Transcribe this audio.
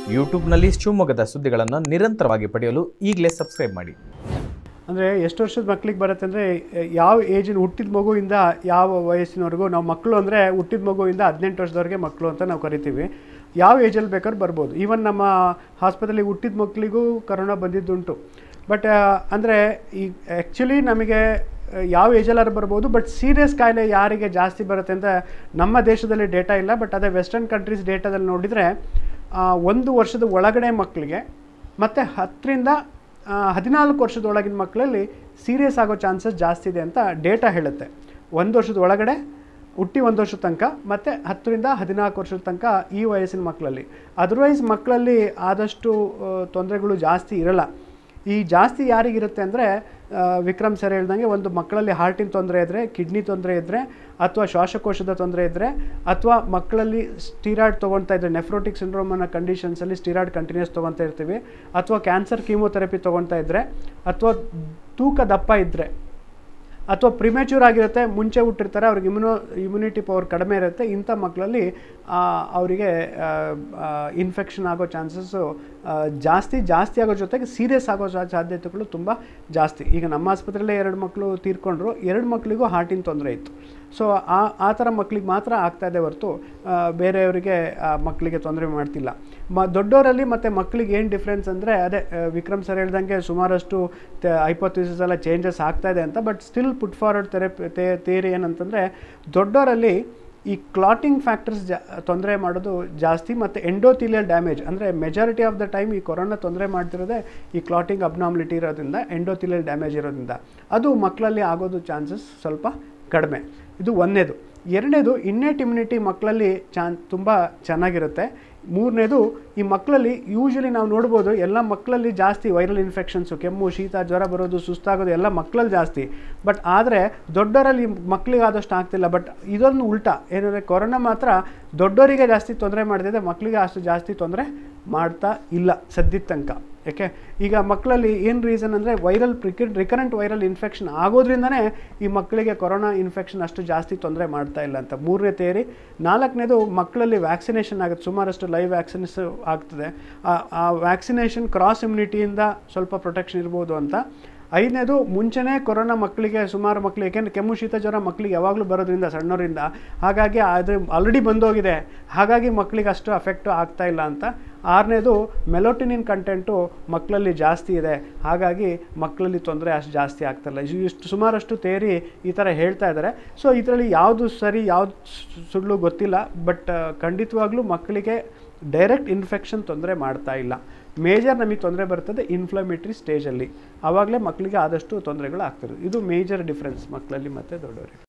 ಯೂಟ್ಯೂಬ್ನಲ್ಲಿ ಶಿವಮೊಗ್ಗದ ಸುದ್ದಿಗಳನ್ನು ನಿರಂತರವಾಗಿ ಪಡೆಯಲು ಈಗಲೇ ಸಬ್ಸ್ಕ್ರೈಬ್ ಮಾಡಿ ಅಂದರೆ ಎಷ್ಟು ವರ್ಷದ ಮಕ್ಳಿಗೆ ಬರುತ್ತೆ ಅಂದರೆ ಯಾವ ಏಜಿನ ಹುಟ್ಟಿದ ಮಗುವಿಂದ ಯಾವ ವಯಸ್ಸಿನವರೆಗೂ ನಾವು ಮಕ್ಕಳು ಅಂದರೆ ಹುಟ್ಟಿದ ಮಗುವಿಂದ ಹದಿನೆಂಟು ವರ್ಷದವರೆಗೆ ಮಕ್ಕಳು ಅಂತ ನಾವು ಕರಿತೀವಿ ಯಾವ ಏಜಲ್ಲಿ ಬೇಕಾದ್ರೂ ಬರ್ಬೋದು ಈವನ್ ನಮ್ಮ ಆಸ್ಪತ್ರೆಯಲ್ಲಿ ಹುಟ್ಟಿದ ಮಕ್ಕಳಿಗೂ ಕರೋನಾ ಬಂದಿದ್ದುಂಟು ಬಟ್ ಅಂದರೆ ಈ ಆ್ಯಕ್ಚುಲಿ ನಮಗೆ ಆ, ಯಾವ ಏಜಲ್ಲಾರು ಬರ್ಬೋದು ಬಟ್ ಸೀರಿಯಸ್ ಕಾಯಿಲೆ ಯಾರಿಗೆ ಜಾಸ್ತಿ ಬರುತ್ತೆ ಅಂತ ನಮ್ಮ ದೇಶದಲ್ಲಿ ಡೇಟಾ ಇಲ್ಲ ಬಟ್ ಅದೇ ವೆಸ್ಟರ್ನ್ ಕಂಟ್ರೀಸ್ ಡೇಟಾದಲ್ಲಿ ನೋಡಿದರೆ ಆ, ಒಂದು ವರ್ಷದ ಒಳಗಡೆ ಮಕ್ಕಳಿಗೆ ಮತ್ತು ಹತ್ತರಿಂದ ಹದಿನಾಲ್ಕು ವರ್ಷದೊಳಗಿನ ಮಕ್ಕಳಲ್ಲಿ ಸೀರಿಯಸ್ ಆಗೋ ಚಾನ್ಸಸ್ ಜಾಸ್ತಿ ಇದೆ ಅಂತ ಡೇಟಾ ಹೇಳುತ್ತೆ ಒಂದು ವರ್ಷದ ಒಳಗಡೆ ಹುಟ್ಟಿ ಒಂದು ವರ್ಷದ ತನಕ ಮತ್ತು ಹತ್ತರಿಂದ ಹದಿನಾಲ್ಕು ವರ್ಷದ ತನಕ ಈ ವಯಸ್ಸಿನ ಮಕ್ಕಳಲ್ಲಿ ಅದರ್ವೈಸ್ ಮಕ್ಕಳಲ್ಲಿ ಆದಷ್ಟು ತೊಂದರೆಗಳು ಜಾಸ್ತಿ ಇರಲ್ಲ ಈ ಜಾಸ್ತಿ ಯಾರಿಗಿರುತ್ತೆ ಅಂದರೆ ವಿಕ್ರಮ್ ಸರ್ ಹೇಳ್ದಂಗೆ ಒಂದು ಮಕ್ಕಳಲ್ಲಿ ಹಾರ್ಟಿನ ತೊಂದರೆ ಇದ್ದರೆ ಕಿಡ್ನಿ ತೊಂದರೆ ಇದ್ದರೆ ಅಥವಾ ಶ್ವಾಸಕೋಶದ ತೊಂದರೆ ಇದ್ದರೆ ಅಥವಾ ಮಕ್ಕಳಲ್ಲಿ ಸ್ಟೀರಾಯ್ಡ್ ತೊಗೊಳ್ತಾ ಇದ್ದರೆ ನೆಫ್ರೋಟಿಕ್ ಸಿಂಡ್ರೋಮ್ ಅನ್ನೋ ಕಂಡೀಷನ್ಸಲ್ಲಿ ಸ್ಟೀರಾಯ್ಡ್ ಕಂಟಿನ್ಯೂಸ್ ತೊಗೊತಾ ಇರ್ತೀವಿ ಅಥವಾ ಕ್ಯಾನ್ಸರ್ ಕೀಮೋಥೆರಪಿ ತೊಗೊಳ್ತಾ ಇದ್ದರೆ ಅಥವಾ ತೂಕ ದಪ್ಪ ಇದ್ದರೆ ಅಥವಾ ಪ್ರಿಮೆಚ್ಯೂರ್ ಆಗಿರುತ್ತೆ ಮುಂಚೆ ಹುಟ್ಟಿರ್ತಾರೆ ಅವ್ರಿಗೆ ಇಮ್ಯುನೋ ಇಮ್ಯುನಿಟಿ ಪವರ್ ಕಡಿಮೆ ಇರುತ್ತೆ ಇಂಥ ಮಕ್ಕಳಲ್ಲಿ ಆ, ಅವರಿಗೆ ಇನ್ಫೆಕ್ಷನ್ ಆಗೋ ಚಾನ್ಸಸ್ಸು ಜಾಸ್ತಿ ಜಾಸ್ತಿ ಆಗೋ ಜೊತೆಗೆ ಸೀರಿಯಸ್ ಆಗೋ ಸಾ- ಸಾಧ್ಯತೆಗಳು ತುಂಬ ಜಾಸ್ತಿ ಈಗ ನಮ್ಮ ಆಸ್ಪತ್ರೆಯಲ್ಲೇ ಎರಡು ಮಕ್ಕಳು ತೀರ್ಕೊಂಡ್ರು ಎರಡು ಮಕ್ಕಳಿಗೂ ಹಾರ್ಟಿನ ತೊಂದರೆ ಇತ್ತು ಸೊ ಆ ಆ ಥರ ಮಕ್ಕಳಿಗೆ ಮಾತ್ರ ಆಗ್ತಾ ಇದೆ ಹೊರತು ಆ, ಬೇರೆಯವರಿಗೆ ಆ, ಮಕ್ಕಳಿಗೆ ತೊಂದರೆ ಮಾಡ್ತಿಲ್ಲ ಮ ದೊಡ್ಡವರಲ್ಲಿ ಮತ್ತು ಮಕ್ಕಳಿಗೆ ಏನು ಡಿಫ್ರೆನ್ಸ್ ಅಂದರೆ ಅದೇ ಆ, ವಿಕ್ರಮ್ ಸರ್ ಹೇಳ್ದಂಗೆ ಸುಮಾರಷ್ಟು ಹೈಪೋಥಿಸಿಸ್ ಎಲ್ಲ ಚೇಂಜಸ್ ಆಗ್ತಾ ಇದೆ ಅಂತ but still put forward therapy theory ಏನಂತಂದರೆ ದೊಡ್ಡವರಲ್ಲಿ ಈ ಕ್ಲಾಟಿಂಗ್ ಫ್ಯಾಕ್ಟರ್ಸ್ ಜಾ ತೊಂದರೆ ಮಾಡೋದು ಜಾಸ್ತಿ ಮತ್ತು ಎಂಡೋಥಿಲಿಯಲ್ ಡ್ಯಾಮೇಜ್ ಅಂದರೆ ಮೆಜಾರಿಟಿ ಆಫ್ ದ ಟೈಮ್ ಈ ಕೊರೋನಾ ತೊಂದರೆ ಮಾಡ್ತಿರೋದೇ ಈ ಕ್ಲಾಟಿಂಗ್ ಅಬ್ನಾಮಿಲಿಟಿ ಇರೋದ್ರಿಂದ ಎಂಡೋಥಿಲಿಯಲ್ ಡ್ಯಾಮೇಜ್ ಇರೋದ್ರಿಂದ ಅದು ಮಕ್ಕಳಲ್ಲಿ ಆಗೋದು ಚಾನ್ಸಸ್ ಸ್ವಲ್ಪ ಕಡಿಮೆ ಇದು ಒಂದನೇದು ಎರಡನೇದು ಇನ್ನೇಟ್ ಇಮ್ಯುನಿಟಿ ಮಕ್ಕಳಲ್ಲಿ ಚಾನ್ ತುಂಬ ಚೆನ್ನಾಗಿರುತ್ತೆ ಮೂರನೇದು ಈ ಮಕ್ಕಳಲ್ಲಿ ಯೂಶಲಿ ನಾವು ನೋಡ್ಬೋದು ಎಲ್ಲ ಮಕ್ಕಳಲ್ಲಿ ಜಾಸ್ತಿ ವೈರಲ್ ಇನ್ಫೆಕ್ಷನ್ಸು ಕೆಮ್ಮು ಶೀತ ಜ್ವರ ಬರೋದು ಸುಸ್ತಾಗೋದು ಎಲ್ಲ ಮಕ್ಕಳಲ್ಲಿ ಜಾಸ್ತಿ ಬಟ್ ಆದರೆ ದೊಡ್ಡವರಲ್ಲಿ ಮಕ್ಕಳಿಗೆ ಆದಷ್ಟು ಆಗ್ತಿಲ್ಲ ಬಟ್ ಇದೊಂದು ಉಲ್ಟಾ ಏನಂದರೆ ಕೊರೋನಾ ಮಾತ್ರ ದೊಡ್ಡವರಿಗೆ ಜಾಸ್ತಿ ತೊಂದರೆ ಮಾಡ್ತಿದೆ ಮಕ್ಕಳಿಗೆ ಅಷ್ಟು ಜಾಸ್ತಿ ತೊಂದರೆ ಮಾಡ್ತಾ ಇಲ್ಲ ಸದ್ಯದ ತನಕ ಯಾಕೆ ಈಗ ಮಕ್ಕಳಲ್ಲಿ ಏನು ರೀಸನ್ ಅಂದರೆ ವೈರಲ್ ಪ್ರಿಕ ರಿಕರೆಂಟ್ ವೈರಲ್ ಇನ್ಫೆಕ್ಷನ್ ಆಗೋದ್ರಿಂದನೇ ಈ ಮಕ್ಕಳಿಗೆ ಕೊರೋನಾ ಇನ್ಫೆಕ್ಷನ್ ಅಷ್ಟು ಜಾಸ್ತಿ ತೊಂದರೆ ಮಾಡ್ತಾ ಇಲ್ಲ ಅಂತ ಮೂರನೇ ತೇರಿ ನಾಲ್ಕನೇದು ಮಕ್ಕಳಲ್ಲಿ ವ್ಯಾಕ್ಸಿನೇಷನ್ ಆಗುತ್ತೆ ಸುಮಾರಷ್ಟು ಲೈವ್ ವ್ಯಾಕ್ಸಿನೇಷನ್ ಆಗ್ತದೆ ಆ- ಆ ವ್ಯಾಕ್ಸಿನೇಷನ್ ಕ್ರಾಸ್ ಇಮ್ಯುನಿಟಿಯಿಂದ ಸ್ವಲ್ಪ ಪ್ರೊಟೆಕ್ಷನ್ ಇರ್ಬೋದು ಅಂತ ಐದನೇದು ಮುಂಚೆನೇ ಕೊರೋನಾ ಮಕ್ಕಳಿಗೆ ಸುಮಾರು ಮಕ್ಕಳು ಏಕೆಂದರೆ ಕೆಮ್ಮು ಶೀತ ಜ್ವರ ಮಕ್ಕಳಿಗೆ ಯಾವಾಗಲೂ ಬರೋದ್ರಿಂದ ಸಣ್ಣವರಿಂದ ಹಾಗಾಗಿ ಅದು ಆಲ್ರೆಡಿ ಬಂದೋಗಿದೆ ಹಾಗಾಗಿ ಮಕ್ಕಳಿಗೆ ಅಷ್ಟು ಅಫೆಕ್ಟು ಆಗ್ತಾ ಇಲ್ಲ ಅಂತ ಆರನೇದು ಮೆಲೋಟಿನಿನ್ ಕಂಟೆಂಟು ಮಕ್ಕಳಲ್ಲಿ ಜಾಸ್ತಿ ಇದೆ ಹಾಗಾಗಿ ಮಕ್ಕಳಲ್ಲಿ ತೊಂದರೆ ಅಷ್ಟು ಜಾಸ್ತಿ ಆಗ್ತಾಯಿಲ್ಲ ಇಷ್ಟು ಇಷ್ಟು ಸುಮಾರಷ್ಟು ತೇರಿ ಈ ಥರ ಹೇಳ್ತಾ ಇದ್ದಾರೆ ಸೊ ಇದರಲ್ಲಿ ಯಾವುದು ಸರಿ ಯಾವುದು ಸುಳ್ಳು ಗೊತ್ತಿಲ್ಲ ಬಟ್ ಖಂಡಿತವಾಗ್ಲೂ ಮಕ್ಕಳಿಗೆ ಡೈರೆಕ್ಟ್ ಇನ್ಫೆಕ್ಷನ್ ತೊಂದರೆ ಮಾಡ್ತಾ ಇಲ್ಲ ಮೇಜರ್ ನಮಗೆ ತೊಂದರೆ ಬರ್ತದೆ ಇನ್ಫ್ಲಮೇಟ್ರಿ ಸ್ಟೇಜಲ್ಲಿ ಆವಾಗಲೇ ಮಕ್ಕಳಿಗೆ ಆದಷ್ಟು ತೊಂದರೆಗಳು ಆಗ್ತಿರೋದು ಇದು ಮೇಜರ್ ಡಿಫ್ರೆನ್ಸ್ ಮಕ್ಕಳಲ್ಲಿ ಮತ್ತು ದೊಡ್ಡವರಿಗೆ